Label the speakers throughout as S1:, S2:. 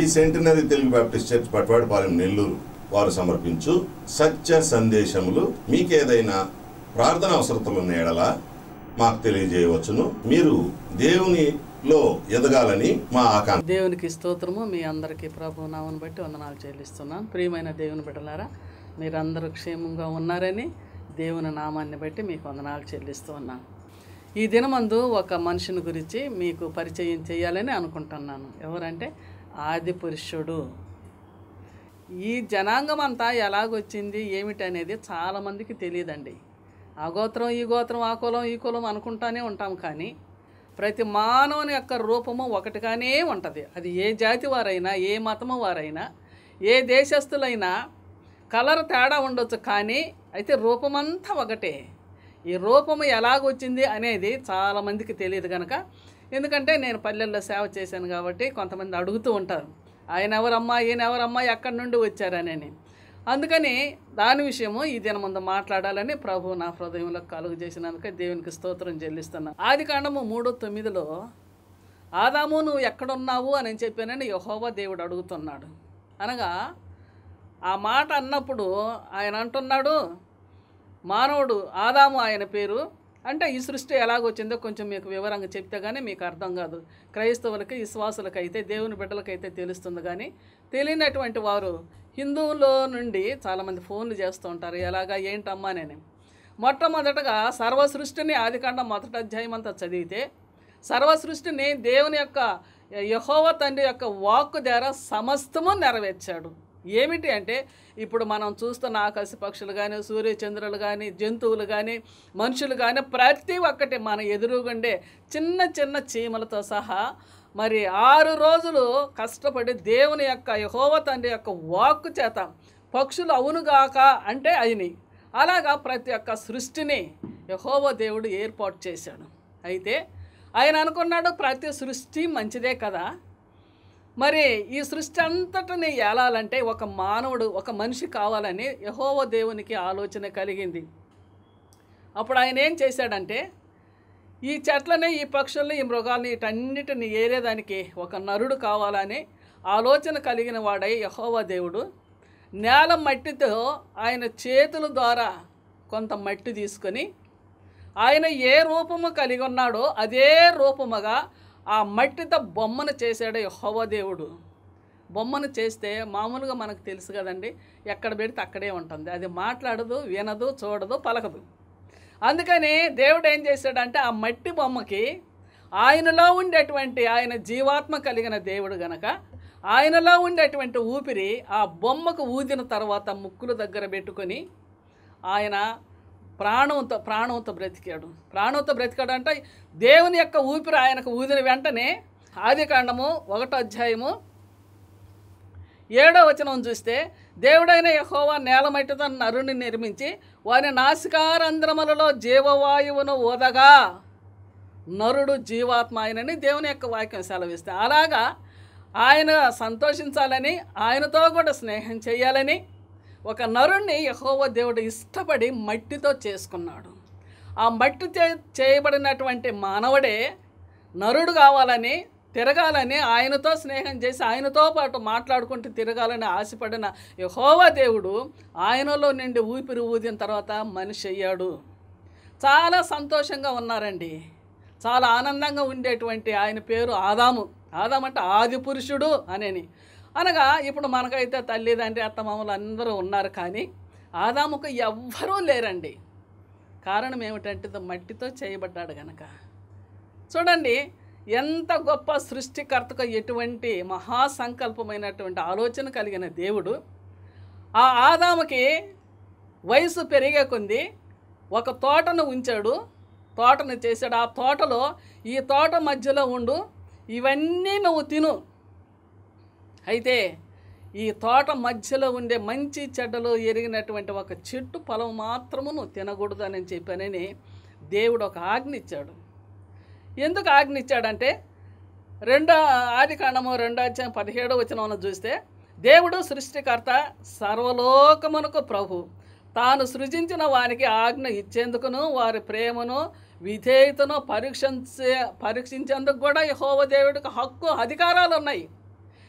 S1: Centenary Telugu Baptist church Patwadipalem Nellore వారు సమర్పించు సత్య సందేశములు మీకేదైనా ప్రార్థన అవసరతలు ఉన్న ఎడల మాకు తెలియజేయవచ్చును మీరు దేవునిలో ఎదగాలని మా ఆకాంక్ష
S2: దేవునికి స్తోత్రము మీ అందరికీ ప్రభు నామను బట్టి వందనాలు చెల్లిస్తున్నాం ప్రియమైన దేవుని బిడ్డలారా మీరందరూ క్షేమంగా ఉన్నారని దేవుని నామాన్ని బట్టి మీకు వందనాలు చెల్లిస్తూ ఉన్నాను ఈ దినమందు ఒక మనిషిని గురించి మీకు పరిచయం చేయాలని అనుకుంటున్నాను ఎవరంటే ఆది పురుషుడు ఈ జనాంగం అంతా ఎలాగొచ్చింది ఏమిటి అనేది చాలామందికి తెలియదండి ఆ గోత్రం ఈ గోత్రం ఆ కులం ఈ కులం అనుకుంటానే ఉంటాం కానీ ప్రతి మానవుని యొక్క రూపము ఒకటిగానే ఉంటుంది అది ఏ జాతి వారైనా ఏ మతము వారైనా ఏ దేశస్తులైనా కలర్ తేడా ఉండొచ్చు కానీ అయితే రూపమంతా ఒకటే ఈ రూపము ఎలాగొచ్చింది అనేది చాలామందికి తెలియదు కనుక ఎందుకంటే నేను పల్లెల్లో సేవ చేశాను కాబట్టి కొంతమంది అడుగుతూ ఉంటారు ఆయన ఎవరమ్మా ఈయన ఎవరమ్మా ఎక్కడి నుండి వచ్చారని అందుకని దాని విషయము ఈ దిన ముందు మాట్లాడాలని ప్రభు నా హృదయంలో కలుగు చేసినందుకే దేవునికి స్తోత్రం చెల్లిస్తున్నా ఆది కాండము మూడు తొమ్మిదిలో ఆదాము నువ్వు ఎక్కడున్నావు అని చెప్పానని యహోవా దేవుడు అడుగుతున్నాడు అనగా ఆ మాట అన్నప్పుడు ఆయన అంటున్నాడు మానవుడు ఆదాము ఆయన పేరు అంటే ఈ సృష్టి ఎలాగొచ్చిందో కొంచెం మీకు వివరంగా చెప్తే కానీ మీకు అర్థం కాదు క్రైస్తవులకి విశ్వాసులకైతే దేవుని బిడ్డలకైతే తెలుస్తుంది కానీ తెలియనటువంటి వారు హిందువులో నుండి చాలామంది ఫోన్లు చేస్తూ ఉంటారు ఎలాగా ఏంటమ్మా నేను మొట్టమొదటగా సర్వ సృష్టిని ఆదికాండం మొదటి అధ్యాయం అంతా చదివితే సర్వ సృష్టిని దేవుని యొక్క యహోవ తండ్రి యొక్క వాక్కు ద్వారా సమస్తము నెరవేర్చాడు ఏమిటి అంటే ఇప్పుడు మనం చూస్తున్న ఆకాశ పక్షులు కానీ సూర్యచంద్రులు కానీ జంతువులు కానీ మనుషులు కానీ ప్రతి ఒక్కటి మన ఎదురుగుండే చిన్న చిన్న చీమలతో సహా మరి ఆరు రోజులు కష్టపడి దేవుని యొక్క యహోవ తండ్రి యొక్క వాక్కు చేత పక్షులు అవునుగాక అంటే అయినాయి అలాగా ప్రతి ఒక్క సృష్టిని యహోవ దేవుడు ఏర్పాటు చేశాడు అయితే ఆయన అనుకున్నాడు ప్రతి సృష్టి మంచిదే కదా మరి ఈ సృష్టి అంతటిని ఏలాలంటే ఒక మానవుడు ఒక మనిషి కావాలని యహోవ దేవునికి ఆలోచన కలిగింది అప్పుడు ఆయన ఏం చేశాడంటే ఈ చెట్లని ఈ పక్షుల్ని ఈ మృగాల్ని వీటన్నిటిని ఏరేదానికి ఒక నరుడు కావాలని ఆలోచన కలిగిన వాడై యహోవ దేవుడు నేల మట్టితో ఆయన చేతుల ద్వారా కొంత మట్టి తీసుకొని ఆయన ఏ రూపము కలిగి ఉన్నాడో అదే రూపముగా ఆ మట్టితో బొమ్మను చేశాడు యెహోవా దేవుడు బొమ్మను చేస్తే మామూలుగా మనకు తెలుసు కదండి ఎక్కడ పెడితే అక్కడే ఉంటుంది అది మాట్లాడదు వినదు చూడదు పలకదు అందుకని దేవుడు ఏం చేశాడంటే ఆ మట్టి బొమ్మకి ఆయనలో ఉండేటువంటి ఆయన జీవాత్మ కలిగిన దేవుడు గనక ఆయనలో ఉండేటువంటి ఊపిరి ఆ బొమ్మకు ఊదిన తర్వాత ముక్కుల దగ్గర పెట్టుకొని ఆయన ప్రాణంతో ప్రాణంతో బ్రతికాడు ప్రాణంతో బ్రతికాడు అంటే దేవుని యొక్క ఊపిరి ఆయనకు ఊదిన వెంటనే ఆది కాండము ఒకటో అధ్యాయము ఏడో వచనం చూస్తే దేవుడైన యహోవా నేలమట్టితో నరుని నిర్మించి వారి నాసికారంధ్రములలో జీవవాయువును ఓదగా నరుడు జీవాత్మ ఆయనని దేవుని యొక్క వాక్యం సెలవిస్తే అలాగా ఆయన సంతోషించాలని ఆయనతో కూడా స్నేహం చేయాలని ఒక నరుణ్ణి యహోవ దేవుడు ఇష్టపడి మట్టితో చేసుకున్నాడు ఆ మట్టి చే చేయబడినటువంటి మానవుడే నరుడు కావాలని తిరగాలని ఆయనతో స్నేహం చేసి ఆయనతో పాటు మాట్లాడుకుంటూ తిరగాలని ఆశపడిన యహోవ దేవుడు ఆయనలో నుండి ఊపిరి ఊదిన తర్వాత మనిషి అయ్యాడు చాలా సంతోషంగా ఉన్నారండి చాలా ఆనందంగా ఉండేటువంటి ఆయన పేరు ఆదాము ఆదాము అంటే ఆది పురుషుడు అనేని అనగా ఇప్పుడు మనకైతే తల్లిదండ్రి అత్తమామలు అందరూ ఉన్నారు కానీ ఆదాముకు ఎవ్వరూ లేరండి కారణం ఏమిటంటే ఇది మట్టితో చేయబడ్డాడు గనక చూడండి ఎంత గొప్ప సృష్టికర్తకు ఎటువంటి మహాసంకల్పమైనటువంటి ఆలోచన కలిగిన దేవుడు ఆ ఆదాముకి వయసు పెరిగే కొంది ఒక తోటను ఉంచాడు తోటను చేశాడు ఆ తోటలో ఈ తోట మధ్యలో ఉండు ఇవన్నీ నువ్వు తిను అయితే ఈ తోట మధ్యలో ఉండే మంచి చెడ్డలు ఎరిగినటువంటి ఒక చెట్టు పొలం మాత్రము నువ్వు తినకూడదు అని చెప్పానని దేవుడు ఒక ఆజ్ఞ ఇచ్చాడు ఎందుకు ఆజ్ఞ ఇచ్చాడంటే రెండో ఆది కాండము రెండో అధ్యాయం పదిహేడో వచనం చూస్తే దేవుడు సృష్టికర్త సర్వలోకమునకు ప్రభు తాను సృజించిన వారికి ఆజ్ఞ ఇచ్చేందుకును వారి ప్రేమను విధేయతను పరీక్షించే పరీక్షించేందుకు కూడా యహోవ దేవుడికి హక్కు అధికారాలు ఉన్నాయి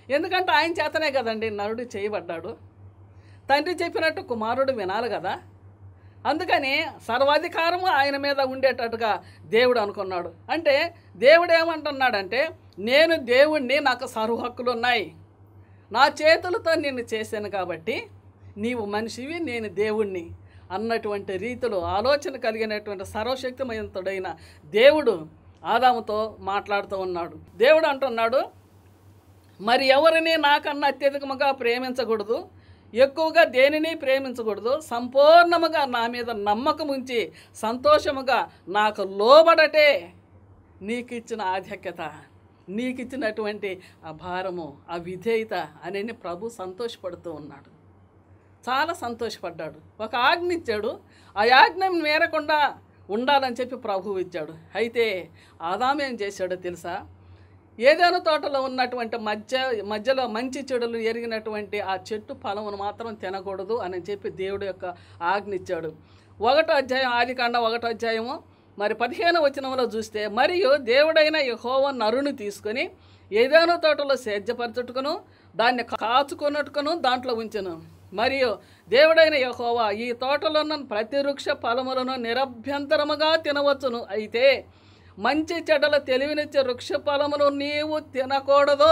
S2: ఎందుకంటే ఆయన చేతనే కదండి నరుడు చేయబడ్డాడు తండ్రి చెప్పినట్టు కుమారుడు వినాలి కదా అందుకని సర్వాధికారము ఆయన మీద ఉండేటట్టుగా దేవుడు అనుకున్నాడు అంటే దేవుడు ఏమంటున్నాడంటే నేను దేవుణ్ణి నాకు సర్వ హక్కులు ఉన్నాయి నా చేతులతో నిన్ను చేశాను కాబట్టి నీవు మనిషివి నేను దేవుణ్ణి అన్నటువంటి రీతిలో ఆలోచన కలిగినటువంటి సర్వశక్తిమయంతుడైన దేవుడు ఆదాముతో మాట్లాడుతూ ఉన్నాడు దేవుడు అంటున్నాడు మరి ఎవరిని నాకన్నా అత్యధికముగా ప్రేమించకూడదు ఎక్కువగా దేనిని ప్రేమించకూడదు సంపూర్ణముగా నా మీద నమ్మకం ఉంచి సంతోషముగా నాకు లోబడటే నీకు ఇచ్చిన ఆధిక్యత నీకు ఇచ్చినటువంటి ఆ భారము ఆ విధేయత అని ప్రభు సంతోషపడుతూ ఉన్నాడు చాలా సంతోషపడ్డాడు ఒక ఆజ్ఞ ఇచ్చాడు ఆ ఆజ్ఞ మేరకుండా ఉండాలని చెప్పి ప్రభువు ఇచ్చాడు అయితే ఆదాము ఏం చేశాడో తెలుసా ఏదైనా తోటలో ఉన్నటువంటి మధ్య మధ్యలో మంచి చెడులు ఎరిగినటువంటి ఆ చెట్టు ఫలమును మాత్రం తినకూడదు అని చెప్పి దేవుడు యొక్క ఆజ్ఞ ఇచ్చాడు ఒకటో అధ్యాయం ఆదికాండ ఒకటో అధ్యాయము మరి పదిహేను వచనంలో చూస్తే మరియు దేవుడైన యహోవ నరుని తీసుకొని ఏదైనా తోటలో సేద్యపరచుటకును దాన్ని కాచుకొనుటకును దాంట్లో ఉంచెను మరియు దేవుడైన యహోవా ఈ తోటలో ఉన్న ప్రతి వృక్ష ఫలములను నిరభ్యంతరముగా తినవచ్చును అయితే మంచి చెడ్డల తెలివినిచ్చే వృక్ష ఫలములు నీవు తినకూడదు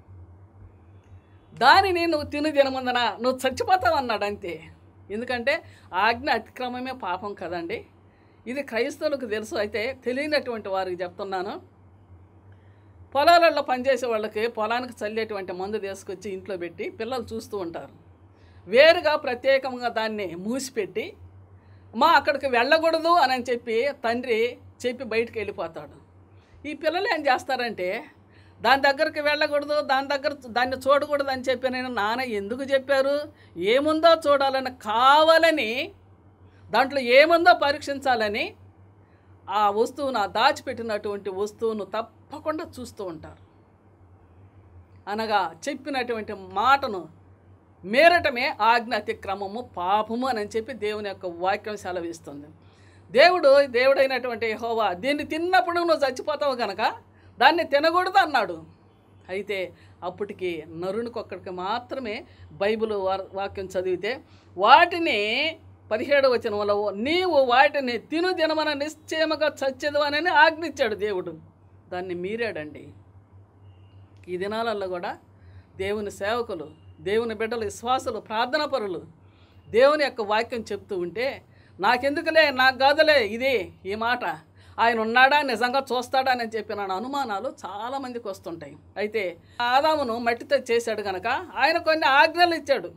S2: దానిని నువ్వు తిను తినముందన నువ్వు చచ్చిపోతావు అన్నాడు అంతే ఎందుకంటే ఆజ్ఞ అతిక్రమమే పాపం కదండి ఇది క్రైస్తవులకు తెలుసు అయితే తెలియనటువంటి వారికి చెప్తున్నాను పొలాలలో పనిచేసే వాళ్ళకి పొలానికి చల్లేటువంటి మందు తీసుకొచ్చి ఇంట్లో పెట్టి పిల్లలు చూస్తూ ఉంటారు వేరుగా ప్రత్యేకంగా దాన్ని మూసిపెట్టి మా అక్కడికి వెళ్ళకూడదు అని చెప్పి తండ్రి చెప్పి బయటికి వెళ్ళిపోతాడు ఈ పిల్లలు ఏం చేస్తారంటే దాని దగ్గరికి వెళ్ళకూడదు దాని దగ్గర దాన్ని చూడకూడదు అని చెప్పి నేను నాన్న ఎందుకు చెప్పారు ఏముందో చూడాలని కావాలని దాంట్లో ఏముందో పరీక్షించాలని ఆ వస్తువును ఆ దాచిపెట్టినటువంటి వస్తువును తప్పకుండా చూస్తూ ఉంటారు అనగా చెప్పినటువంటి మాటను మేరటమే ఆజ్ఞ అతిక్రమము పాపము అని చెప్పి దేవుని యొక్క వాక్యం సెలవిస్తుంది దేవుడు దేవుడైనటువంటి హోవా దీన్ని తిన్నప్పుడు నువ్వు చచ్చిపోతావు కనుక దాన్ని తినకూడదు అన్నాడు అయితే అప్పటికి నరునికి ఒక్కడికి మాత్రమే బైబిల్ వా- వాక్యం చదివితే వాటిని పదిహేడు వచనంలో నీవు వాటిని తిను దినమన నిశ్చయముగా చచ్చేదు అని ఆజ్ఞించాడు దేవుడు దాన్ని మీరాడండి ఈ దినాలలో కూడా దేవుని సేవకులు దేవుని బిడ్డలు విశ్వాసులు ప్రార్థన పరులు దేవుని యొక్క వాక్యం చెప్తూ ఉంటే నాకెందుకులే నాకు కాదులే ఇది ఈ మాట ఆయన ఉన్నాడా నిజంగా చూస్తాడా అని చెప్పిన అనుమానాలు చాలా మందికి వస్తుంటాయి అయితే ఆదామును మట్టితో చేశాడు కనుక ఆయన కొన్ని ఆజ్ఞలు ఇచ్చాడు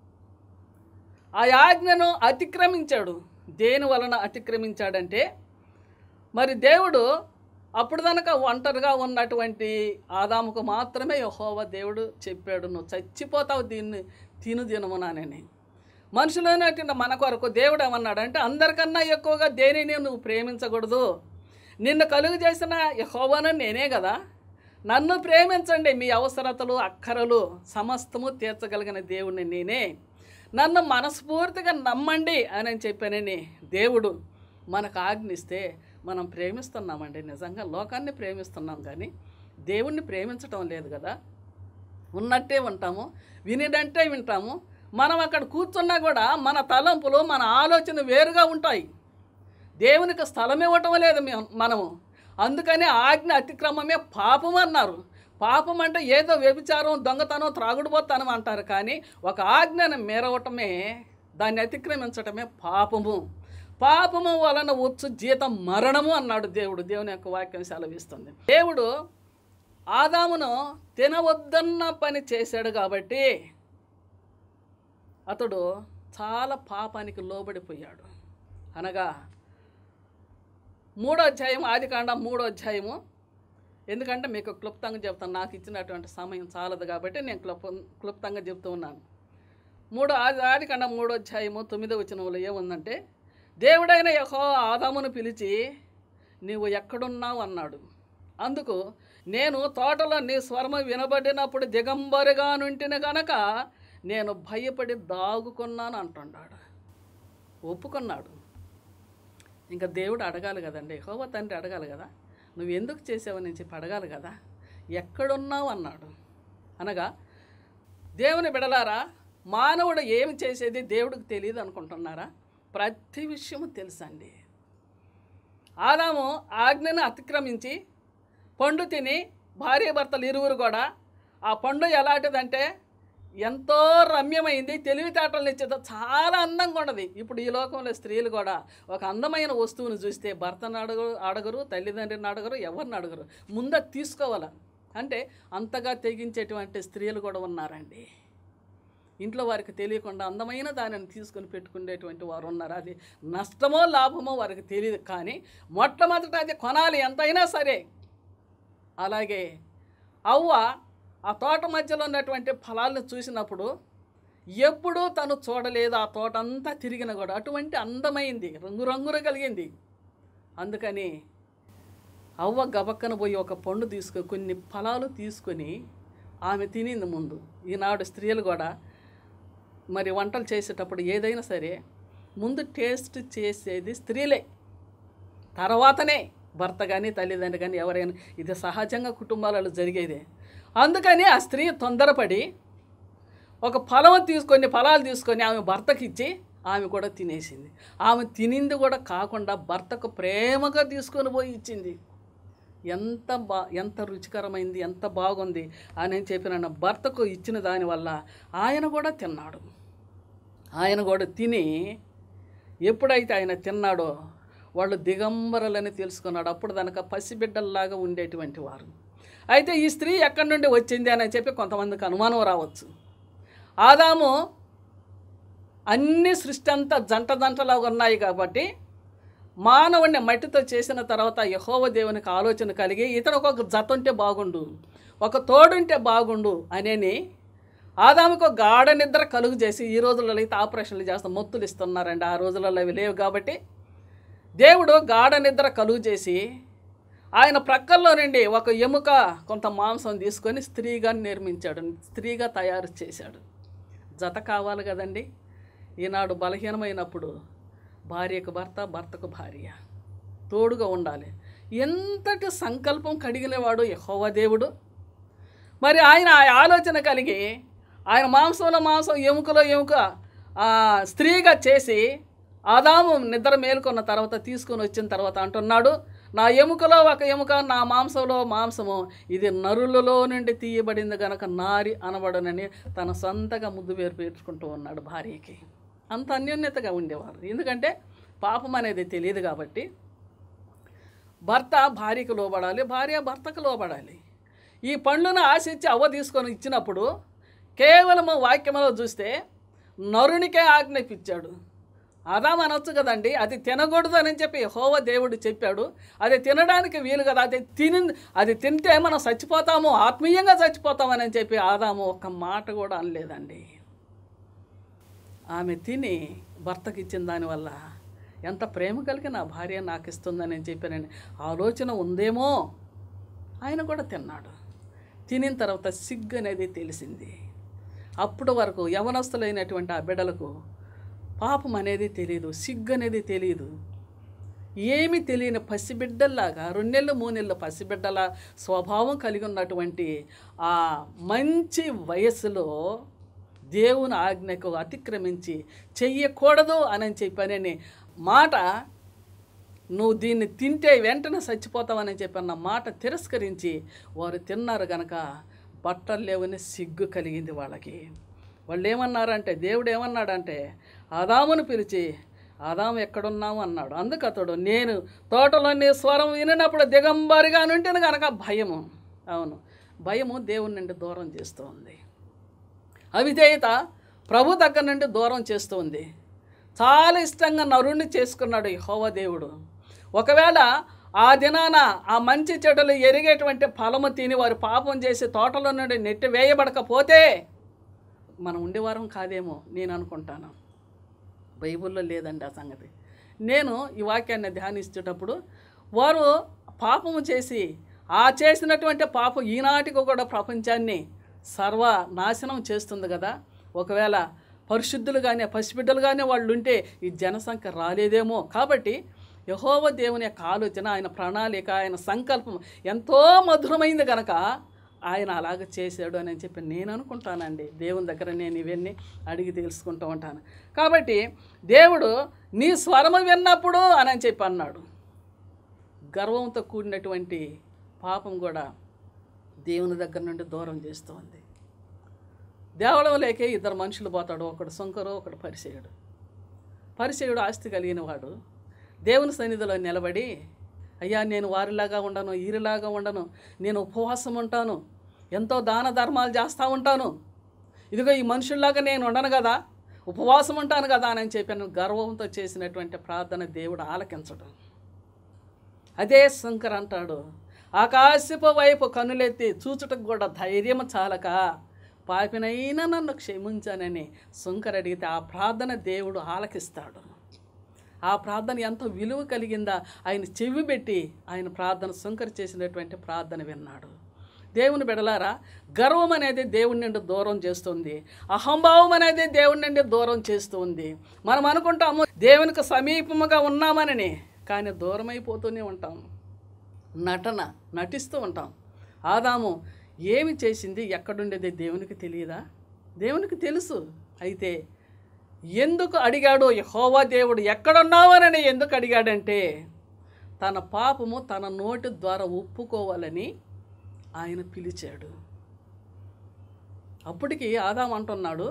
S2: ఆ ఆజ్ఞను అతిక్రమించాడు దేని వలన అతిక్రమించాడంటే మరి దేవుడు అప్పుడు కనుక ఒంటరిగా ఉన్నటువంటి ఆదాముకు మాత్రమే యహోవ దేవుడు చెప్పాడు నువ్వు చచ్చిపోతావు దీన్ని తిను తినమునానని మనుషులైనటువంటి మన కొరకు దేవుడు ఏమన్నాడంటే అందరికన్నా ఎక్కువగా దేనిని నువ్వు ప్రేమించకూడదు నిన్ను కలుగు చేసిన యహోవను నేనే కదా నన్ను ప్రేమించండి మీ అవసరతలు అక్కరలు సమస్తము తీర్చగలిగిన దేవుణ్ణి నేనే నన్ను మనస్ఫూర్తిగా నమ్మండి అని చెప్పానని దేవుడు మనకు ఆజ్ఞిస్తే మనం ప్రేమిస్తున్నామండి నిజంగా లోకాన్ని ప్రేమిస్తున్నాం కానీ దేవుణ్ణి ప్రేమించటం లేదు కదా ఉన్నట్టే ఉంటాము వినిదంటే వింటాము మనం అక్కడ కూర్చున్నా కూడా మన తలంపులు మన ఆలోచన వేరుగా ఉంటాయి దేవునికి స్థలం ఇవ్వటం లేదు మేము మనము అందుకని ఆజ్ఞ అతిక్రమమే పాపం అన్నారు పాపం అంటే ఏదో వ్యభిచారం దొంగతనం త్రాగుడుపోతానం అంటారు కానీ ఒక ఆజ్ఞను మీరవటమే దాన్ని అతిక్రమించటమే పాపము పాపము వలన వచ్చు జీతం మరణము అన్నాడు దేవుడు దేవుని యొక్క వాక్యం సెలవిస్తుంది దేవుడు ఆదామును తినవద్దన్న పని చేశాడు కాబట్టి అతడు చాలా పాపానికి లోబడిపోయాడు అనగా మూడో అధ్యాయం ఆదికాండం మూడో అధ్యాయము ఎందుకంటే మీకు క్లుప్తంగా చెప్తాను నాకు ఇచ్చినటువంటి సమయం చాలదు కాబట్టి నేను క్లుప్ క్లుప్తంగా చెప్తూ ఉన్నాను మూడో ఆది ఆదికాండం మూడో అధ్యాయము తొమ్మిదో వచనంలో ఏముందంటే దేవుడైన యహో ఆదామును పిలిచి నీవు ఎక్కడున్నావు అన్నాడు అందుకు నేను తోటలో నీ స్వరము వినబడినప్పుడు దిగంబరిగా నుంటిన గనక నేను భయపడి దాగుకున్నాను అంటున్నాడు ఒప్పుకున్నాడు ఇంకా దేవుడు అడగాలి కదండి హోవ తండ్రి అడగాలి కదా నువ్వు ఎందుకు చేసావని చెప్పి అడగాలి కదా ఎక్కడున్నావు అన్నాడు అనగా దేవుని బిడలారా మానవుడు ఏమి చేసేది దేవుడికి తెలియదు అనుకుంటున్నారా ప్రతి విషయము తెలుసండి ఆదాము ఆజ్ఞను అతిక్రమించి పండు తిని భార్య భర్తలు ఇరువురు కూడా ఆ పండు ఎలాంటిదంటే ఎంతో రమ్యమైంది తెలివితేటలు ఇచ్చేది చాలా అందంగా ఉన్నది ఇప్పుడు ఈ లోకంలో స్త్రీలు కూడా ఒక అందమైన వస్తువును చూస్తే భర్తను అడగరు అడగరు తల్లిదండ్రిని అడగరు ఎవరిని అడగరు ముందే తీసుకోవాలి అంటే అంతగా తెగించేటువంటి స్త్రీలు కూడా ఉన్నారండి ఇంట్లో వారికి తెలియకుండా అందమైన దానిని తీసుకొని పెట్టుకునేటువంటి వారు ఉన్నారు అది నష్టమో లాభమో వారికి తెలియదు కానీ మొట్టమొదట అది కొనాలి ఎంతైనా సరే అలాగే అవ్వ ఆ తోట మధ్యలో ఉన్నటువంటి ఫలాలను చూసినప్పుడు ఎప్పుడూ తను చూడలేదు ఆ తోట అంతా తిరిగిన కూడా అటువంటి అందమైంది రంగురంగులు కలిగింది అందుకని అవ్వ గబక్కన పోయి ఒక పండు తీసుకొని కొన్ని ఫలాలు తీసుకొని ఆమె తినింది ముందు ఈనాడు స్త్రీలు కూడా మరి వంటలు చేసేటప్పుడు ఏదైనా సరే ముందు టేస్ట్ చేసేది స్త్రీలే తర్వాతనే భర్త కానీ తల్లిదండ్రి కానీ ఎవరైనా ఇది సహజంగా కుటుంబాలలో జరిగేదే అందుకని ఆ స్త్రీ తొందరపడి ఒక ఫలం తీసుకొని ఫలాలు తీసుకొని ఆమె భర్తకి ఇచ్చి ఆమె కూడా తినేసింది ఆమె తినింది కూడా కాకుండా భర్తకు ప్రేమగా తీసుకొని పోయి ఇచ్చింది ఎంత బా ఎంత రుచికరమైంది ఎంత బాగుంది అని చెప్పిన భర్తకు ఇచ్చిన దానివల్ల ఆయన కూడా తిన్నాడు ఆయన కూడా తిని ఎప్పుడైతే ఆయన తిన్నాడో వాళ్ళు దిగంబరులని తెలుసుకున్నాడు అప్పుడు దనక పసిబిడ్డల్లాగా ఉండేటువంటి వారు అయితే ఈ స్త్రీ ఎక్కడి నుండి వచ్చింది అని చెప్పి కొంతమందికి అనుమానం రావచ్చు ఆదాము అన్ని సృష్టి అంతా జంట జంటలాగా ఉన్నాయి కాబట్టి మానవుడిని మట్టితో చేసిన తర్వాత యహోవ దేవునికి ఆలోచన కలిగి ఇతనికి ఒక జత ఉంటే బాగుండు ఒక తోడుంటే బాగుండు అనేని ఆదాముకు ఒక గాఢ నిద్ర కలుగు చేసి ఈ రోజులలో అయితే ఆపరేషన్లు చేస్తాం మొత్తులు ఇస్తున్నారండి ఆ రోజులలో అవి లేవు కాబట్టి దేవుడు గాఢ నిద్ర కలుగు చేసి ఆయన ప్రక్కల్లో నుండి ఒక ఎముక కొంత మాంసం తీసుకొని స్త్రీగా నిర్మించాడు స్త్రీగా తయారు చేశాడు జత కావాలి కదండి ఈనాడు బలహీనమైనప్పుడు భార్యకు భర్త భర్తకు భార్య తోడుగా ఉండాలి ఎంతటి సంకల్పం కడిగినవాడు యహోవ దేవుడు మరి ఆయన ఆ ఆలోచన కలిగి ఆయన మాంసంలో మాంసం ఎముకలో ఎముక ఆ, స్త్రీగా చేసి ఆదాము నిద్ర మేలుకున్న తర్వాత తీసుకొని వచ్చిన తర్వాత అంటున్నాడు నా ఎముకలో ఒక ఎముక నా మాంసంలో మాంసము ఇది నరులలో నుండి తీయబడింది గనక నారి అనబడనని తన సొంతగా ముద్దు వేరు పేర్చుకుంటూ ఉన్నాడు భార్యకి అంత అన్యోన్యతగా ఉండేవారు ఎందుకంటే పాపం అనేది తెలియదు కాబట్టి భర్త భార్యకు లోబడాలి భార్య భర్తకు లోబడాలి ఈ పండ్లను ఆశించి అవ్వ తీసుకొని ఇచ్చినప్పుడు కేవలం వాక్యంలో చూస్తే నరునికే ఆజ్ఞాపించాడు అదాం అనొచ్చు కదండి అది తినకూడదు అని చెప్పి హోవ దేవుడు చెప్పాడు అది తినడానికి వీలు కదా అది తిని అది తింటే మనం చచ్చిపోతాము ఆత్మీయంగా చచ్చిపోతామని చెప్పి ఆదాము ఒక్క మాట కూడా అనలేదండి ఆమె తిని భర్తకి ఇచ్చిన దానివల్ల ఎంత ప్రేమ కలిగి నా భార్య నాకు ఇస్తుందని చెప్పానని ఆలోచన ఉందేమో ఆయన కూడా తిన్నాడు తినిన తర్వాత సిగ్గు అనేది తెలిసింది అప్పుడు వరకు యవనస్తులైనటువంటి ఆ బిడ్డలకు పాపం అనేది తెలియదు సిగ్గు అనేది తెలియదు ఏమీ తెలియని పసిబిడ్డల్లాగా రెండేళ్ళు మూనెళ్ళు పసిబిడ్డల స్వభావం కలిగి ఉన్నటువంటి ఆ మంచి వయస్సులో దేవుని ఆజ్ఞకు అతిక్రమించి చెయ్యకూడదు అని చెప్పానని మాట నువ్వు దీన్ని తింటే వెంటనే చచ్చిపోతావని చెప్పిన మాట తిరస్కరించి వారు తిన్నారు గనక బట్టలు లేవని సిగ్గు కలిగింది వాళ్ళకి వాళ్ళు ఏమన్నారంటే దేవుడు ఏమన్నాడంటే ఆదామును పిలిచి ఆదాము ఎక్కడున్నావు అన్నాడు అందుకు అతడు నేను తోటలోని స్వరం వినినప్పుడు దిగంబరిగా నుంటేను కనుక భయము అవును భయము దేవుని నుండి దూరం చేస్తుంది అవిధేయత ప్రభు దగ్గర నుండి దూరం చేస్తుంది చాలా ఇష్టంగా నరుణ్ణి చేసుకున్నాడు యెహోవా దేవుడు ఒకవేళ ఆ దినాన ఆ మంచి చెడులు ఎరిగేటువంటి ఫలము తిని వారు పాపం చేసి తోటలో నుండి నెట్టి వేయబడకపోతే మనం ఉండేవారం కాదేమో నేను అనుకుంటాను బైబిల్లో లేదండి ఆ సంగతి నేను ఈ వాక్యాన్ని ధ్యానించేటప్పుడు వారు పాపము చేసి ఆ చేసినటువంటి పాపం ఈనాటికి కూడా ప్రపంచాన్ని సర్వ నాశనం చేస్తుంది కదా ఒకవేళ పరిశుద్ధులు కానీ పసిబిడ్డలు కానీ వాళ్ళు ఉంటే ఈ జనసంఖ్య రాలేదేమో కాబట్టి యహోవ దేవుని యొక్క ఆలోచన ఆయన ప్రణాళిక ఆయన సంకల్పం ఎంతో మధురమైంది కనుక ఆయన అలాగ చేశాడు అని చెప్పి నేను అనుకుంటానండి దేవుని దగ్గర నేను ఇవన్నీ అడిగి తెలుసుకుంటూ ఉంటాను కాబట్టి దేవుడు నీ స్వరము విన్నప్పుడు అని చెప్పి అన్నాడు గర్వంతో కూడినటువంటి పాపం కూడా దేవుని దగ్గర నుండి దూరం చేస్తుంది దేవాలయంలోకే ఇద్దరు మనుషులు పోతాడు ఒకడు సొంకరు ఒకడు పరిచయుడు పరిచయుడు ఆస్తి కలిగిన వాడు దేవుని సన్నిధిలో నిలబడి అయ్యా నేను వారిలాగా ఉండను ఈరిలాగా ఉండను నేను ఉపవాసం ఉంటాను ఎంతో దాన ధర్మాలు చేస్తూ ఉంటాను ఇదిగో ఈ మనుషుల్లాగా నేను ఉండను కదా ఉపవాసం ఉంటాను కదా అని చెప్పాను గర్వంతో చేసినటువంటి ప్రార్థన దేవుడు ఆలకించడం అదే శంకర్ అంటాడు ఆకాశపు వైపు కనులెత్తి చూచుటకు కూడా ధైర్యం చాలక పాపినైనా నన్ను క్షమించానని శంకర్ అడిగితే ఆ ప్రార్థన దేవుడు ఆలకిస్తాడు ఆ ప్రార్థన ఎంతో విలువ కలిగిందా ఆయన చెవి పెట్టి ఆయన ప్రార్థన శంకర్ చేసినటువంటి ప్రార్థన విన్నాడు దేవుని బిడలారా గర్వం అనేది దేవుని నుండి దూరం చేస్తుంది అహంభావం అనేది దేవుని నుండి దూరం చేస్తుంది మనం అనుకుంటాము దేవునికి సమీపముగా ఉన్నామనని కానీ దూరం అయిపోతూనే ఉంటాం నటన నటిస్తూ ఉంటాం ఆదాము ఏమి చేసింది ఎక్కడుండేది దేవునికి తెలియదా దేవునికి తెలుసు అయితే ఎందుకు అడిగాడు యహోవా దేవుడు ఎక్కడున్నావనని ఎందుకు అడిగాడంటే తన పాపము తన నోటి ద్వారా ఒప్పుకోవాలని ఆయన పిలిచాడు అప్పటికి ఆదాం అంటున్నాడు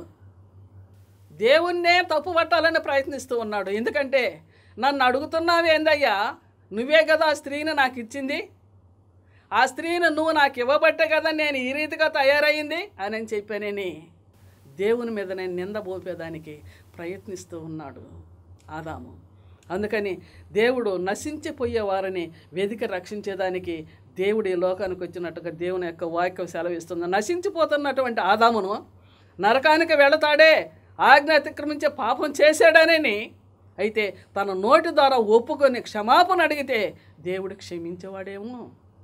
S2: దేవుణ్ణే తప్పు పట్టాలని ప్రయత్నిస్తూ ఉన్నాడు ఎందుకంటే నన్ను అడుగుతున్నావేందయ్యా నువ్వే కదా ఆ స్త్రీని నాకు ఇచ్చింది ఆ స్త్రీని నువ్వు నాకు ఇవ్వబట్టే కదా నేను ఈ రీతిగా తయారయ్యింది అని అని చెప్పానని దేవుని మీద నేను నింద మోపేదానికి ప్రయత్నిస్తూ ఉన్నాడు ఆదాము అందుకని దేవుడు నశించిపోయే వారిని వెదికి రక్షించేదానికి దేవుడు ఈ లోకానికి వచ్చినట్టుగా దేవుని యొక్క వాక్యం సెలవిస్తుంది నశించిపోతున్నటువంటి ఆదామును నరకానికి వెళతాడే ఆజ్ఞ అతిక్రమించే పాపం చేశాడనని అయితే తన నోటి ద్వారా ఒప్పుకొని క్షమాపణ అడిగితే దేవుడు క్షమించేవాడేమో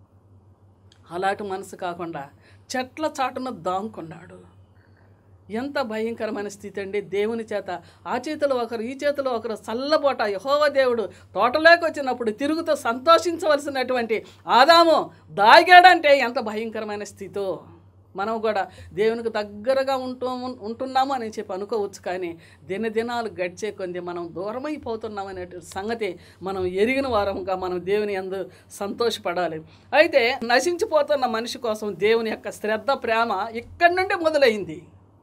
S2: అలాంటి మనసు కాకుండా చెట్ల చాటున దాంకున్నాడు ఎంత భయంకరమైన స్థితి అండి దేవుని చేత ఆ చేతిలో ఒకరు ఈ చేతిలో ఒకరు చల్లబోట యహోవ దేవుడు తోటలోకి వచ్చినప్పుడు తిరుగుతూ సంతోషించవలసినటువంటి ఆదాము దాగాడంటే ఎంత భయంకరమైన స్థితో మనం కూడా దేవునికి దగ్గరగా ఉంటూ ఉంటున్నాము అని చెప్పి అనుకోవచ్చు కానీ దినదినాలు గడిచే కొంది మనం దూరమైపోతున్నాం అనే సంగతి మనం ఎరిగిన వారంగా మనం దేవుని అందు సంతోషపడాలి అయితే నశించిపోతున్న మనిషి కోసం దేవుని యొక్క శ్రద్ధ ప్రేమ ఇక్కడి నుండి మొదలైంది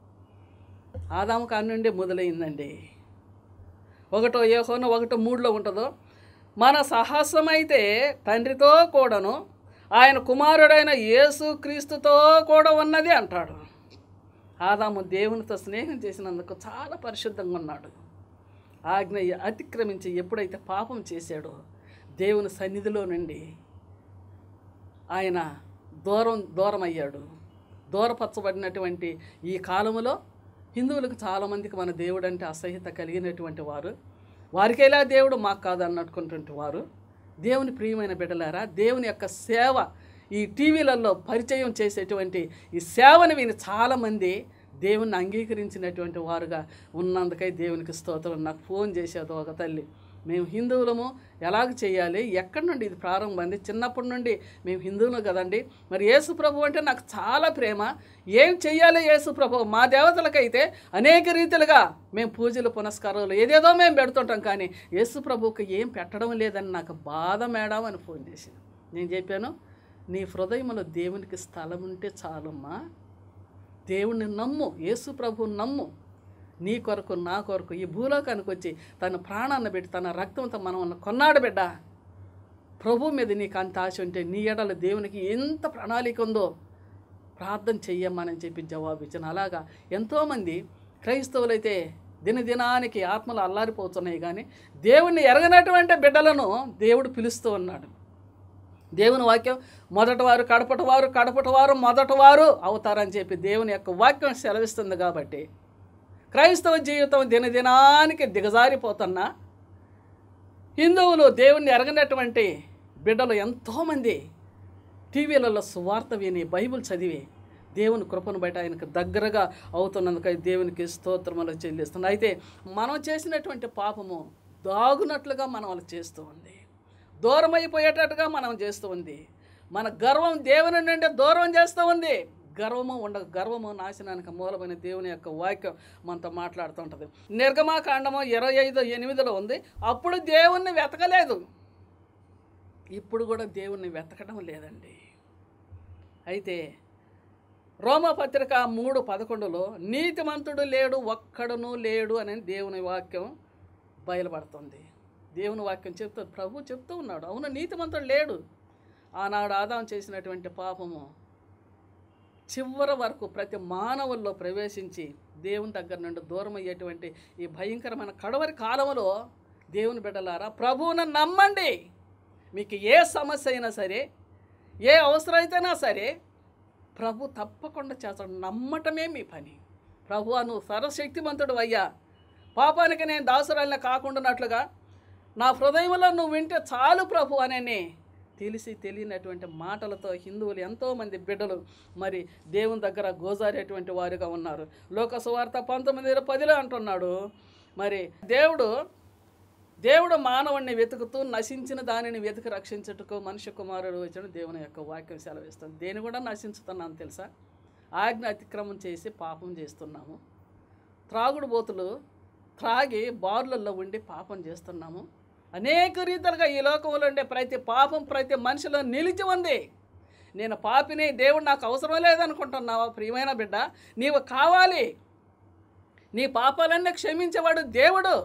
S2: ఆదాము కాడి నుండి మొదలైందండి ఒకటో ఏహోను ఒకటో మూడులో ఉంటుందో మన సాహసమైతే తండ్రితో కూడాను ఆయన కుమారుడైన యేసు క్రీస్తుతో కూడా ఉన్నది అంటాడు ఆదాము దేవునితో స్నేహం చేసినందుకు చాలా పరిశుద్ధంగా ఉన్నాడు ఆజ్ఞ అతిక్రమించి ఎప్పుడైతే పాపం చేశాడో దేవుని సన్నిధిలో నుండి ఆయన దూరం దూరం అయ్యాడు దూరపరచబడినటువంటి ఈ కాలములో హిందువులకు చాలామందికి మన దేవుడు అంటే అసహ్యత కలిగినటువంటి వారు వారికేలా దేవుడు మాకు కాదు అన్నట్టుకుంటుంటే వారు దేవుని ప్రియమైన బిడ్డలారా దేవుని యొక్క సేవ ఈ టీవీలలో పరిచయం చేసేటువంటి ఈ సేవను విని చాలామంది దేవుణ్ణి అంగీకరించినటువంటి వారుగా ఉన్నందుకై దేవునికి స్తోత్రం నాకు ఫోన్ చేసేది ఒక తల్లి మేము హిందువులము ఎలాగ చేయాలి ఎక్కడి నుండి ఇది ప్రారంభమైంది చిన్నప్పటి నుండి మేము హిందువులు కదండి మరి యేసు ప్రభు అంటే నాకు చాలా ప్రేమ ఏం చెయ్యాలి యేసు ప్రభు మా దేవతలకైతే అనేక రీతిలుగా మేము పూజలు పునస్కారాలు ఏదేదో మేము పెడుతుంటాం కానీ యేసు ప్రభువుకి ఏం పెట్టడం లేదని నాకు బాధ మేడం అని ఫోన్ చేసింది నేను చెప్పాను నీ హృదయంలో దేవునికి స్థలం ఉంటే చాలమ్మా దేవుణ్ణి నమ్ము యేసు ప్రభు నమ్ము నీ కొరకు నా కొరకు ఈ భూలోకానికి వచ్చి తన ప్రాణాన్ని పెట్టి తన రక్తంతో మనం కొన్నాడు బిడ్డ ప్రభు మీద నీకు అంత ఆశ ఉంటే నీ ఎడల దేవునికి ఎంత ప్రణాళిక ఉందో ప్రార్థన చెయ్యమ్మని చెప్పి జవాబు ఇచ్చాను అలాగా ఎంతోమంది క్రైస్తవులైతే దినదినానికి ఆత్మలు అల్లారిపోతున్నాయి కానీ దేవుణ్ణి ఎరగనటువంటి బిడ్డలను దేవుడు పిలుస్తూ ఉన్నాడు దేవుని వాక్యం మొదటివారు కడపటివారు కడపటివారు మొదటివారు అవుతారని చెప్పి దేవుని యొక్క వాక్యం సెలవిస్తుంది కాబట్టి క్రైస్తవ జీవితం దినదినానికి దిగజారిపోతున్న హిందువులు దేవుణ్ణి ఎరగనటువంటి బిడ్డలు ఎంతోమంది టీవీలలో సువార్త విని బైబిల్ చదివి దేవుని కృపను బయట ఆయనకు దగ్గరగా అవుతున్నందుకై దేవునికి స్తోత్రములు చెల్లిస్తుంది అయితే మనం చేసినటువంటి పాపము దాగునట్లుగా మనం వాళ్ళు చేస్తూ ఉంది దూరం అయిపోయేటట్టుగా మనం చేస్తూ ఉంది మన గర్వం దేవుని నుండి దూరం చేస్తూ ఉంది గర్వము ఉండ గర్వము నాశనానికి మూలమైన దేవుని యొక్క వాక్యం మనతో మాట్లాడుతుంటుంది నిర్గమాకాండము ఇరవై ఐదు ఎనిమిదిలో ఉంది అప్పుడు దేవుణ్ణి వెతకలేదు ఇప్పుడు కూడా దేవుణ్ణి వెతకడం లేదండి అయితే రోమపత్రిక మూడు పదకొండులో నీతిమంతుడు లేడు ఒక్కడును లేడు అని దేవుని వాక్యం బయలుపడుతుంది దేవుని వాక్యం చెప్తూ ప్రభు చెప్తూ ఉన్నాడు అవును నీతిమంతుడు లేడు ఆనాడు ఆదాం చేసినటువంటి పాపము చివరి వరకు ప్రతి మానవుల్లో ప్రవేశించి దేవుని దగ్గర నుండి దూరం అయ్యేటువంటి ఈ భయంకరమైన కడవరి కాలంలో దేవుని బిడ్డలారా ప్రభువును నమ్మండి మీకు ఏ సమస్య అయినా సరే ఏ అవసరం అయితేనా సరే ప్రభు తప్పకుండా చేస్తాడు నమ్మటమే మీ పని ప్రభు నువ్వు సర్వశక్తిమంతుడు అయ్యా పాపానికి నేను దాసురాలిని కాకుండానట్లుగా నా హృదయంలో నువ్వు వింటే చాలు ప్రభు అనని తెలిసి తెలియనటువంటి మాటలతో హిందువులు ఎంతోమంది బిడ్డలు మరి దేవుని దగ్గర గోజారేటువంటి వారుగా ఉన్నారు లోక సువార్త పంతొమ్మిది పదిలో అంటున్నాడు మరి దేవుడు దేవుడు మానవుణ్ణి వెతుకుతూ నశించిన దానిని వెతికి రక్షించుటకు మనుష్య కుమారుడు వచ్చిన దేవుని యొక్క వాక్యం సెలవిస్తుంది దేని కూడా నశించుతున్నాను తెలుసా ఆజ్ఞ అతిక్రమం చేసి పాపం చేస్తున్నాము త్రాగుడు బోతులు త్రాగి బార్లలో ఉండి పాపం చేస్తున్నాము అనేక రీతిలుగా ఈ లోకంలో ఉండే ప్రతి పాపం ప్రతి మనిషిలో నిలిచి ఉంది నేను పాపిని దేవుడు నాకు అవసరం లేదనుకుంటున్నావా ప్రియమైన బిడ్డ నీవు కావాలి నీ పాపాలన్నీ క్షమించేవాడు దేవుడు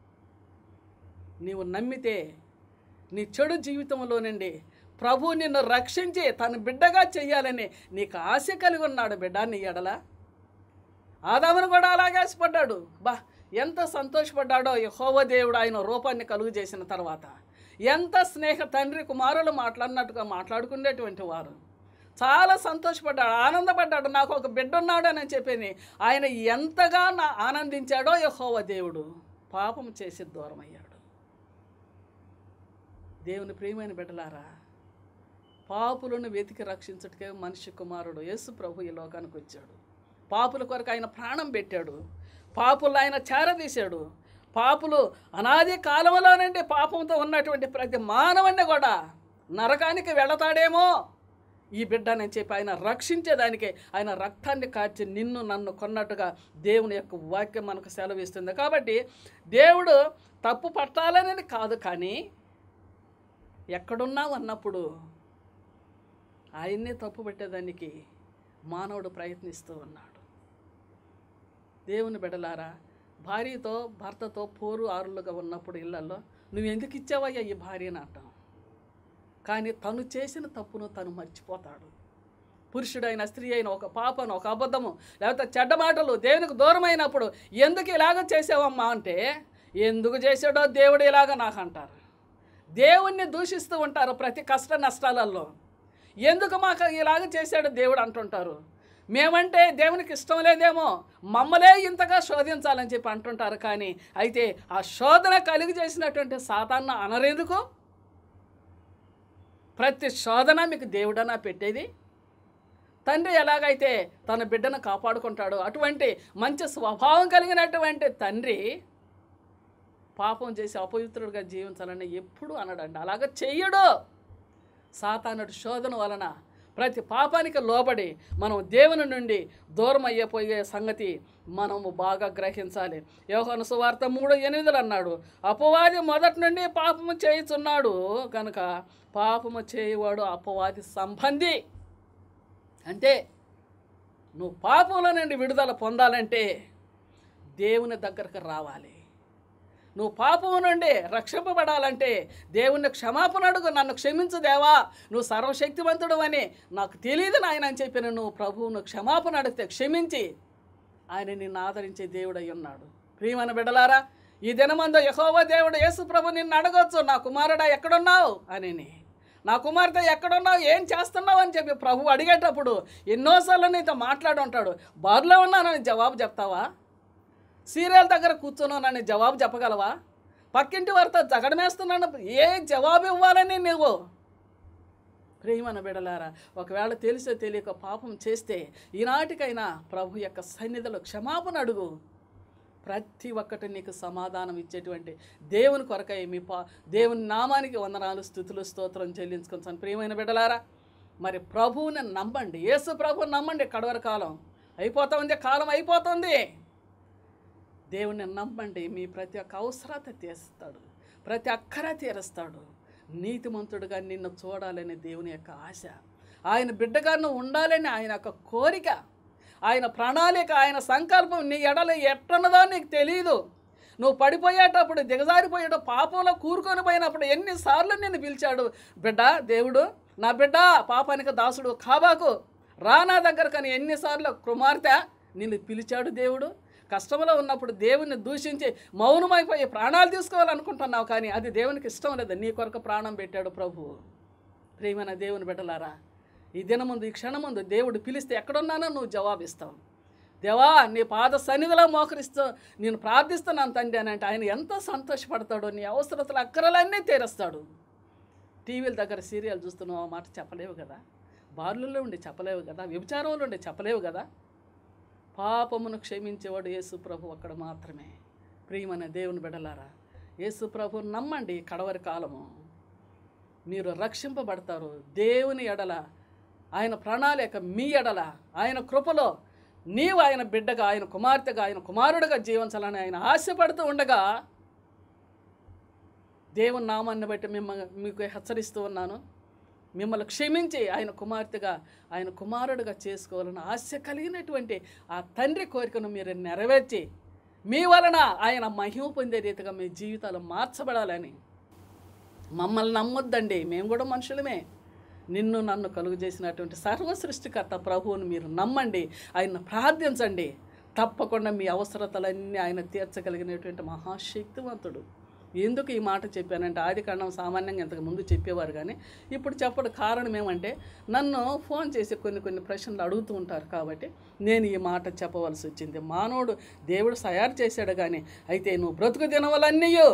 S2: నీవు నమ్మితే నీ చెడు జీవితంలో నుండి ప్రభు నిన్ను రక్షించి తన బిడ్డగా చెయ్యాలని నీకు ఆశ కలిగి ఉన్నాడు బిడ్డ నీ ఎడల ఆదామును కూడా అలాగే ఆశపడ్డాడు బా ఎంత సంతోషపడ్డాడో యెహోవా దేవుడు ఆయన రూపాన్ని కలుగు చేసిన తర్వాత ఎంత స్నేహ తండ్రి కుమారులు మాట్లాడినట్టుగా మాట్లాడుకునేటువంటి వారు చాలా సంతోషపడ్డాడు ఆనందపడ్డాడు నాకు ఒక బిడ్డ ఉన్నాడు అని చెప్పి ఆయన ఎంతగా నా ఆనందించాడో యెహోవా దేవుడు పాపం చేసి దూరం అయ్యాడు దేవుని ప్రియమైన బిడ్డలారా పాపులను వెతికి రక్షించటకే మనిషి కుమారుడు యేసు ప్రభు ఈ లోకానికి వచ్చాడు పాపుల కొరకు ఆయన ప్రాణం పెట్టాడు పాపులు ఆయన చేరదీశాడు పాపులు అనాది కాలంలో నుండి పాపంతో ఉన్నటువంటి ప్రతి మానవుణ్ణి కూడా నరకానికి వెళతాడేమో ఈ బిడ్డనని చెప్పి ఆయన రక్షించేదానికి ఆయన రక్తాన్ని కార్చి నిన్ను నన్ను కొన్నట్టుగా దేవుని యొక్క వాక్యం మనకు సెలవిస్తుంది కాబట్టి దేవుడు తప్పు పట్టాలనేది కాదు కానీ ఎక్కడున్నావు అన్నప్పుడు ఆయన్నే తప్పు పెట్టేదానికి మానవుడు ప్రయత్నిస్తూ ఉన్నాడు దేవుని బిడలారా భార్యతో భర్తతో పోరు ఆరులుగా ఉన్నప్పుడు ఇళ్లలో నువ్వు ఎందుకు ఇచ్చావయ్యా ఈ భార్యని అంటాం కానీ తను చేసిన తప్పును తను మర్చిపోతాడు పురుషుడైన స్త్రీ అయిన ఒక పాపను ఒక అబద్ధము లేకపోతే చెడ్డ మాటలు దేవునికి దూరమైనప్పుడు ఎందుకు ఇలాగ చేసావమ్మా అంటే ఎందుకు చేశాడో దేవుడు ఇలాగ నాకు అంటారు దేవుణ్ణి దూషిస్తూ ఉంటారు ప్రతి కష్ట నష్టాలలో ఎందుకు మాకు ఇలాగ చేశాడు దేవుడు అంటుంటారు మేమంటే దేవునికి ఇష్టం లేదేమో మమ్మలే ఇంతగా శోధించాలని చెప్పి అంటుంటారు కానీ అయితే ఆ శోధన కలిగి చేసినటువంటి సాతాన్న అనరెందుకు ప్రతి శోధన మీకు దేవుడనా పెట్టేది తండ్రి ఎలాగైతే తన బిడ్డను కాపాడుకుంటాడో అటువంటి మంచి స్వభావం కలిగినటువంటి తండ్రి పాపం చేసి అపవిత్రుడిగా జీవించాలని ఎప్పుడు అనడండి అలాగ చెయ్యడు సాతానుడి శోధన వలన ప్రతి పాపానికి లోబడి మనం దేవుని నుండి దూరం అయ్యిపోయే సంగతి మనము బాగా గ్రహించాలి యోహాను సువార్త మూడు ఎనిమిదిలు అన్నాడు అపవాది మొదటి నుండి పాపము చేయుచున్నాడు కనుక పాపము చేయవాడు అపవాది సంబంధి అంటే నువ్వు పాపంలో నుండి విడుదల పొందాలంటే దేవుని దగ్గరకు రావాలి నువ్వు పాపము నుండి రక్షింపబడాలంటే దేవుణ్ణి క్షమాపణ అడుగు నన్ను క్షమించు దేవా నువ్వు సర్వశక్తివంతుడు అని నాకు తెలియదు నాయన అని చెప్పిన నువ్వు ప్రభువును క్షమాపణ అడిగితే క్షమించి ఆయన నిన్ను ఆదరించే దేవుడై ఉన్నాడు ప్రియమైన బిడ్డలారా ఈ దినమందు యహోవా దేవుడు యేసు ప్రభు నిన్ను అడగొచ్చు నా కుమారుడా ఎక్కడున్నావు అని నా కుమార్తె ఎక్కడున్నావు ఏం చేస్తున్నావు అని చెప్పి ప్రభు అడిగేటప్పుడు ఎన్నోసార్లు నీతో మాట్లాడి ఉంటాడు బారులో ఉన్నానని జవాబు చెప్తావా సీరియల్ దగ్గర కూర్చున్నానని జవాబు చెప్పగలవా పక్కింటి వారితో జగడమేస్తున్నాను ఏ జవాబు ఇవ్వాలని నువ్వు ప్రియమైన బిడలారా ఒకవేళ తెలిసో తెలియక పాపం చేస్తే ఈనాటికైనా ప్రభు యొక్క సన్నిధిలో క్షమాపణ అడుగు ప్రతి ఒక్కటి నీకు సమాధానం ఇచ్చేటువంటి దేవుని కొరకై మీ పా దేవుని నామానికి వందనాలు స్థుతులు స్తోత్రం చెల్లించుకుంటాను ప్రియమైన బిడ్డలారా మరి ప్రభువుని నమ్మండి యేసు ప్రభువుని నమ్మండి కడవరి కాలం అయిపోతుంది కాలం అయిపోతుంది దేవుని నమ్మండి మీ ప్రతి ఒక్క అవసరత తీరుస్తాడు ప్రతి అక్కర తీరుస్తాడు నీతిమంతుడుగా నిన్ను చూడాలని దేవుని యొక్క ఆశ ఆయన బిడ్డగా నువ్వు ఉండాలని ఆయన యొక్క కోరిక ఆయన ప్రణాళిక ఆయన సంకల్పం నీ ఎడలు ఎట్టున్నదో నీకు తెలియదు నువ్వు పడిపోయేటప్పుడు దిగజారిపోయేటప్పుడు పాపంలో కూరుకొని పోయినప్పుడు ఎన్నిసార్లు నిన్ను పిలిచాడు బిడ్డ దేవుడు నా బిడ్డ పాపానికి దాసుడు కాబాకు రా నా దగ్గర కానీ ఎన్నిసార్లు కుమార్తె నిన్ను పిలిచాడు దేవుడు కష్టంలో ఉన్నప్పుడు దేవుని దూషించి మౌనమైపోయి ప్రాణాలు తీసుకోవాలనుకుంటున్నావు కానీ అది దేవునికి ఇష్టం లేదు నీ కొరకు ప్రాణం పెట్టాడు ప్రభువు ప్రియమైన దేవుని బిడ్డలారా ఈ దినముందు ఈ క్షణముందు దేవుడు పిలిస్తే ఎక్కడున్నానో నువ్వు జవాబిస్తావు దేవా నీ పాద సన్నిధిలో మోకరిస్తూ నేను ప్రార్థిస్తున్నాను తండ్రి అని అంటే ఆయన ఎంత సంతోషపడతాడో నీ అవసరతలు అక్కరలన్నీ తీరుస్తాడు టీవీల దగ్గర సీరియల్ చూస్తున్నావు ఆ మాట చెప్పలేవు కదా బార్లలో ఉండి చెప్పలేవు కదా వ్యభిచారంలో ఉండి చెప్పలేవు కదా పాపమును క్షమించేవాడు యేసు ప్రభు అక్కడ మాత్రమే ప్రియమైన దేవుని బిడలారా యేసు ప్రభు నమ్మండి కడవరి కాలము మీరు రక్షింపబడతారు దేవుని ఎడల ఆయన ప్రణాళిక మీ ఎడల ఆయన కృపలో నీవు ఆయన బిడ్డగా ఆయన కుమార్తెగా ఆయన కుమారుడిగా జీవించాలని ఆయన ఆశపడుతూ ఉండగా దేవుని నామాన్ని బట్టి మిమ్మల్ని మీకు హెచ్చరిస్తూ ఉన్నాను మిమ్మల్ని క్షమించి ఆయన కుమార్తెగా ఆయన కుమారుడిగా చేసుకోవాలని ఆశ కలిగినటువంటి ఆ తండ్రి కోరికను మీరు నెరవేర్చి మీ వలన ఆయన మహిమ పొందే రీతిగా మీ జీవితాలు మార్చబడాలని మమ్మల్ని నమ్మొద్దండి మేము కూడా మనుషులమే నిన్ను నన్ను కలుగు చేసినటువంటి సర్వ సృష్టికర్త ప్రభువుని మీరు నమ్మండి ఆయన ప్రార్థించండి తప్పకుండా మీ అవసరతలన్నీ ఆయన తీర్చగలిగినటువంటి మహాశక్తివంతుడు ఎందుకు ఈ మాట చెప్పానంటే ఆది కాండం సామాన్యంగా ఇంతకు ముందు చెప్పేవారు కానీ ఇప్పుడు చెప్పడం కారణం ఏమంటే నన్ను ఫోన్ చేసి కొన్ని కొన్ని ప్రశ్నలు అడుగుతూ ఉంటారు కాబట్టి నేను ఈ మాట చెప్పవలసి వచ్చింది మానవుడు దేవుడు తయారు చేశాడు కానీ అయితే నువ్వు బ్రతుకు దినవలన్నీయో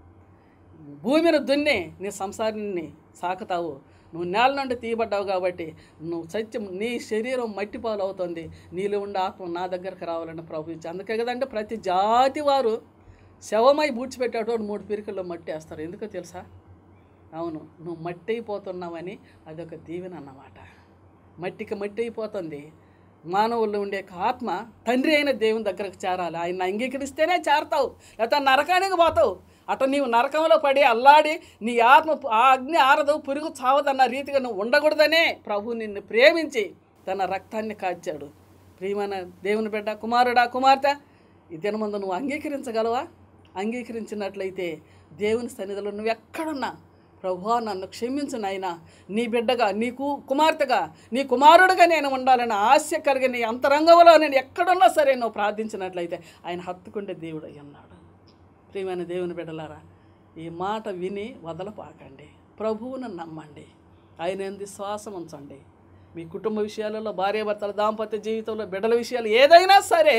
S2: భూమిని దున్ని నీ సంసారాన్ని సాకుతావు నువ్వు నేల నుండి తీయబడ్డావు కాబట్టి నువ్వు సత్యం నీ శరీరం మట్టి పాలు అవుతుంది నీలో ఉండే ఆత్మ నా దగ్గరకు రావాలని ప్రభు ఇచ్చి అందుకే కదంటే ప్రతి జాతి వారు శవమై బూడ్చిపెట్టేటోడు మూడు పిరికల్లో మట్టి వేస్తారు ఎందుకో తెలుసా అవును నువ్వు మట్టి అయిపోతున్నావని అదొక దీవెన అన్నమాట మట్టికి మట్టి అయిపోతుంది మానవుల్లో ఉండే ఒక ఆత్మ తండ్రి అయిన దేవుని దగ్గరకు చేరాలి ఆయన అంగీకరిస్తేనే చేరతావు లేకపోతే నరకానికి పోతావు అట నీవు నరకంలో పడి అల్లాడి నీ ఆత్మ ఆ అగ్ని ఆరదు పురుగు చావదన్న రీతిగా నువ్వు ఉండకూడదనే ప్రభు నిన్ను ప్రేమించి తన రక్తాన్ని కాచాడు ప్రియమైన దేవుని బిడ్డ కుమారుడా కుమార్తె ఈ దినమందు నువ్వు అంగీకరించగలవా అంగీకరించినట్లయితే దేవుని సన్నిధిలో నువ్వు ఎక్కడున్నా ప్రభువా నన్ను క్షమించు నాయనా నీ బిడ్డగా నీకు కుమార్తెగా నీ కుమారుడుగా నేను ఉండాలని ఆశ కలిగి నీ అంతరంగంలో నేను ఎక్కడున్నా సరే నువ్వు ప్రార్థించినట్లయితే ఆయన హత్తుకుంటే దేవుడు అయి ఉన్నాడు ప్రియమైన దేవుని బిడ్డలారా ఈ మాట విని వదలపాకండి ప్రభువును నమ్మండి ఆయన ఎందు శ్వాసం ఉంచండి మీ కుటుంబ విషయాలలో భార్యాభర్తల దాంపత్య జీవితంలో బిడ్డల విషయాలు ఏదైనా సరే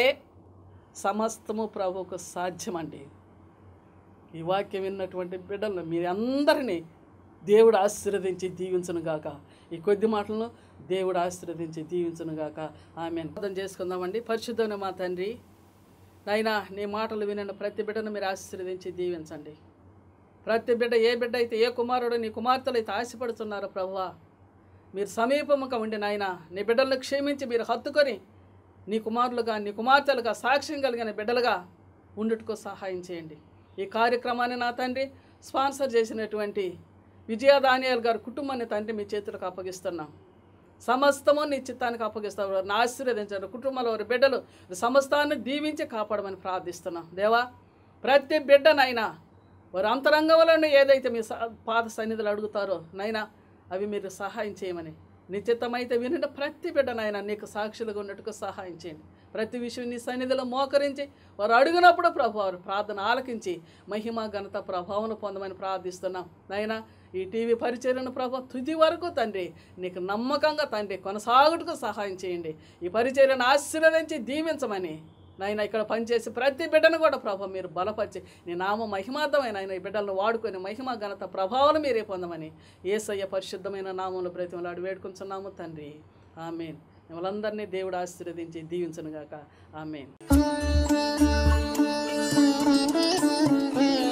S2: సమస్తము ప్రభువుకు సాధ్యమండి ఈ వాక్యం విన్నటువంటి బిడ్డలను మీరందరినీ దేవుడు ఆశీర్వదించి దీవించును గాక ఈ కొద్ది మాటలను దేవుడు ఆశీర్వదించి దీవించును గాక ఆమె అర్థం చేసుకుందామండి పరిశుద్ధమైన మా తండ్రి నాయనా నీ మాటలు వినిన ప్రతి బిడ్డను మీరు ఆశీర్వదించి దీవించండి ప్రతి బిడ్డ ఏ బిడ్డ అయితే ఏ కుమారుడు నీ కుమార్తెలు అయితే ఆశపడుతున్నారో ప్రభువా మీరు సమీపముగా ఉండి నాయన నీ బిడ్డలను క్షమించి మీరు హత్తుకొని నీ కుమారులుగా నీ కుమార్తెలుగా సాక్ష్యం కలిగిన బిడ్డలుగా ఉండుటకు సహాయం చేయండి ఈ కార్యక్రమాన్ని నా తండ్రి స్పాన్సర్ చేసినటువంటి విజయ దానియాల్ గారి కుటుంబాన్ని తండ్రి మీ చేతులకు అప్పగిస్తున్నాం సమస్తము నీ చిత్తానికి అప్పగిస్తాం వారిని ఆశీర్వదించండి కుటుంబంలో వారి బిడ్డలు సమస్తాన్ని దీవించి కాపాడమని ప్రార్థిస్తున్నాం దేవా ప్రతి బిడ్డనైనా వారి అంతరంగంలో ఏదైతే మీ స- పాద సన్నిధులు అడుగుతారో నైనా అవి మీరు సహాయం చేయమని నిశ్చితమైతే వినిన ప్రతి బిడ్డనైనా నీకు సాక్షులుగా ఉన్నట్టుకు సహాయం చేయండి ప్రతి విషయం నీ సన్నిధిలో మోకరించి వారు అడిగినప్పుడు ప్రభు వారు ప్రార్థన ఆలకించి మహిమ ఘనత ప్రభావం పొందమని ప్రార్థిస్తున్నాం నైనా ఈ టీవీ పరిచర్యను ప్రభు తుది వరకు తండ్రి నీకు నమ్మకంగా తండ్రి కొనసాగుటకు సహాయం చేయండి ఈ పరిచర్యను ఆశీర్వదించి దీవించమని నాయన ఇక్కడ పనిచేసి ప్రతి బిడ్డను కూడా ప్రభు మీరు బలపరిచి నీ నామ మహిమార్థమైన ఆయన ఈ బిడ్డలను వాడుకొని మహిమ ఘనత ప్రభావాలు మీరే పొందమని ఏసయ్య పరిశుద్ధమైన నామంలో బ్రతిమలాడి వేడుకుంటున్నాము తండ్రి ఆమెన్ మిమ్మల్ందరినీ దేవుడు ఆశీర్వదించి దీవించనుగాక ఆమెన్
S3: Thank you.